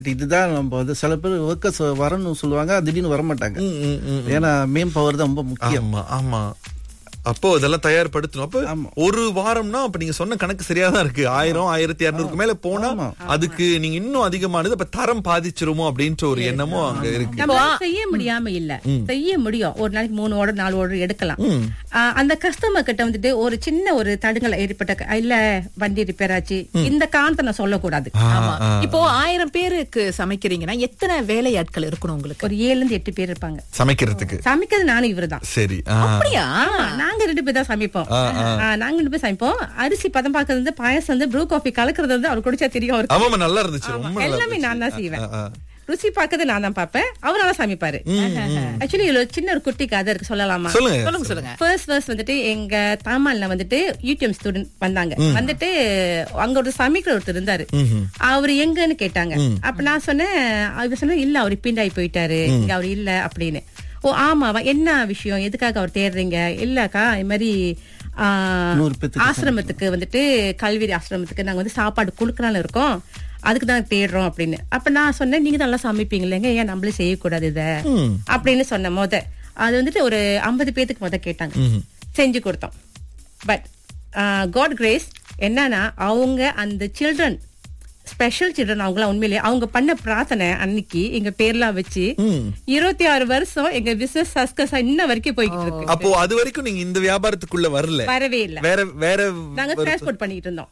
இதுதான் நம்ம வந்து சில பேர் ஒர்க்கர்ஸ் வரணும்னு சொல்லுவாங்க திடீர்னு வர மாட்டாங்க ம், ம், ம். ஏன்னா மேம் பவர் தான் ரொம்ப முக்கியம் ஆமா ஆமா அப்போ இதெல்லாம் தயார்படுத்தணும் அப்ப ஆமா. ஒரு வாரம்னா அப்ப நீங்க சொன்ன கணக்கு சரியா தான் இருக்கு ஆயிரம் ஆயிரத்தி இருநூறுக்கு மேல போனா ஆமா. அதுக்கு நீங்க இன்னும் அதிகமானது அப்ப தரம் பாதிச்சிருமோ அப்படின்ற ஒரு எண்ணமும் அங்க இருக்கு நம்மளால செய்ய முடியாம இல்ல செய்ய முடியும் ஒரு நாளைக்கு மூணு ஆர்டர் நாலு ஆர்டர் எடுக்கலாம் ம். ஆ, அந்த கஸ்டமர் கிட்ட வந்துட்டு ஒரு சின்ன ஒரு தடுங்கல் ஏற்பட்ட க- இல்ல வண்டி ரிப்பேர் ஆச்சு இந்த காரணத்தை நான் சொல்லக்கூடாது ஆமா இப்போ ஆயிரம் பேருக்கு சமைக்கிறீங்கன்னா எத்தனை வேலையாட்கள் இருக்கணும் உங்களுக்கு ஒரு ஏழுல இருந்து எட்டு பேர் இருப்பாங்க சமைக்கிறதுக்கு சமைக்கிறது நானும் இவருதான் சரி ஆ. அப்படியா ஆமா நாங்க ரெண்டு பேர் தான் சமைப்போம் ஆ, ஆ. ஆ, நாங்க ரெண்டு பேர் சமைப்போம் அரிசி பதம் பார்க்கறது வந்து பாயசம் வந்து ப்ரூ காஃபி கலக்குறது வந்து அவர் குடிச்சா தெரியும் அவருக்கு ஆமாமா நல்லா இருந்துச்சு ரொம்ப நல்லா எல்லாமே இருந்துச்சு. நான் தான் செய்வேன் ஆ, ஆ. ருசி பார்க்கறது நான் தான் பார்ப்பேன் அவர் நல்லா சமைப்பாரு ஆக்சுவலி இதுல ஒரு சின்ன ஒரு குட்டி கதை இருக்கு சொல்லலாமா சொல்லுங்க சொல்லுங்க சொல்லுங்க ஃபர்ஸ்ட் ஃபர்ஸ்ட் வந்துட்டு எங்க தாமால்ல வந்துட்டு யூடிஎம் ஸ்டூடெண்ட் வந்தாங்க வந்துட்டு அங்க ஒரு சமைக்கிற ஒருத்தர் இருந்தாரு அவர் எங்கன்னு கேட்டாங்க அப்ப நான் சொன்னேன் அவர் சொன்ன இல்ல அவர் பிண்டாய் போயிட்டாரு இங்க அவர் இல்ல அப்படின்னு ஓ ஆமாவா என்ன விஷயம் எதுக்காக அவர் தேடுறீங்க இல்லக்கா இது மாதிரி ஆ, நூறு பேத்துக்கு ஆசிரமத்துக்கு வந்துட்டு கல்வி ஆசிரமத்துக்கு நாங்க வந்து சாப்பாடு கொடுக்கலாம்னு இருக்கோம் அதுக்கு தான் தேடுறோம் அப்படின்னு அப்ப நான் சொன்னேன் நீங்க நல்லா சமைப்பீங்க இல்லைங்க ஏன் நம்மளே செய்யக்கூடாது இத அப்படின்னு சொன்ன மொத அது வந்துட்டு ஒரு ஐம்பது பேத்துக்கு முத கேட்டாங்க செஞ்சு கொடுத்தோம் பட் காட் கிரேஸ் என்னன்னா அவங்க அந்த சில்ட்ரன் ஸ்பெஷல் சில்ட்ரன் அவங்களாம் உண்மையிலேயே அவங்க பண்ண பிரார்த்தனை அன்னைக்கு எங்க பேர்லாம் வச்சு இருபத்தி ஆறு வருஷம் எங்க பிசினஸ் சஸ்கஸ் இன்ன வரைக்கும் போய்கிட்டு இருக்கு அப்போ அது வரைக்கும் நீங்க இந்த வியாபாரத்துக்குள்ள வரல வரவே இல்ல வேற வேற நாங்க டிரான்ஸ்போர்ட் பண்ணிட்டு இருந்தோம்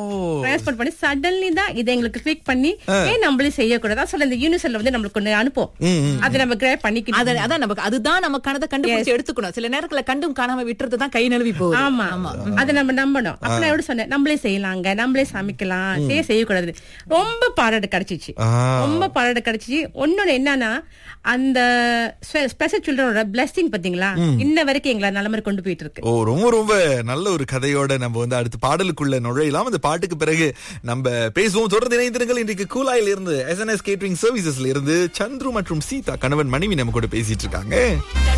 ஓ டிரான்ஸ்போர்ட் பண்ணி சடன்லி தான் இதை எங்களுக்கு கிளிக் பண்ணி ஏன் நம்மளே செய்யக்கூடாது சொல்ல இந்த யூனிசெல்ல வந்து நம்மளுக்கு ஒண்ணு அனுப்போம் அதை நம்ம கிராப் பண்ணிக்கணும் அத- அதான் நமக்கு அதுதான் நமக்கானதை கண்டுபிடிச்சு எடுத்துக்கணும் சில நேரத்துல கண்டும் காணாம விட்டுறது தான் கை நழுவி போகுது ஆமா அதை நம்ம நம்பணும் அப்ப நான் எப்படி சொன்னேன் நம்மளே செய்யலாங்க நம்மளே சமைக்கலாம் ஏன் செய்யக்கூடாது ரொம்ப பாராட்டு கிடைச்சிச்சு ஆ. ரொம்ப பாராட்டு கிடைச்சிச்சு ஒன்னொன்னு என்னன்னா அந்த ஸ்பெஷல் சில்ட்ரனோட பிளெஸிங் பாத்தீங்களா இன்ன வரைக்கும் எங்களை நல்ல மாதிரி கொண்டு போயிட்டு இருக்கு ஓ ரொம்ப ரொம்ப நல்ல ஒரு கதையோட நம்ம வந்து அடுத்து பாடலுக்குள்ள நுழையலாம் அந்த பாட்டுக்கு பிறகு நம்ம பேசுவோம் தொடர்ந்து இணைந்திருங்கள் இன்றைக்கு கூலாயில் இருந்து எஸ்என்எஸ் கேட்டரிங் சர்வீசஸ்ல இருந்து சந்துரு மற்றும் சீதா கணவன் மனைவி நம்ம கூட பேசிட்டு இருக்காங்க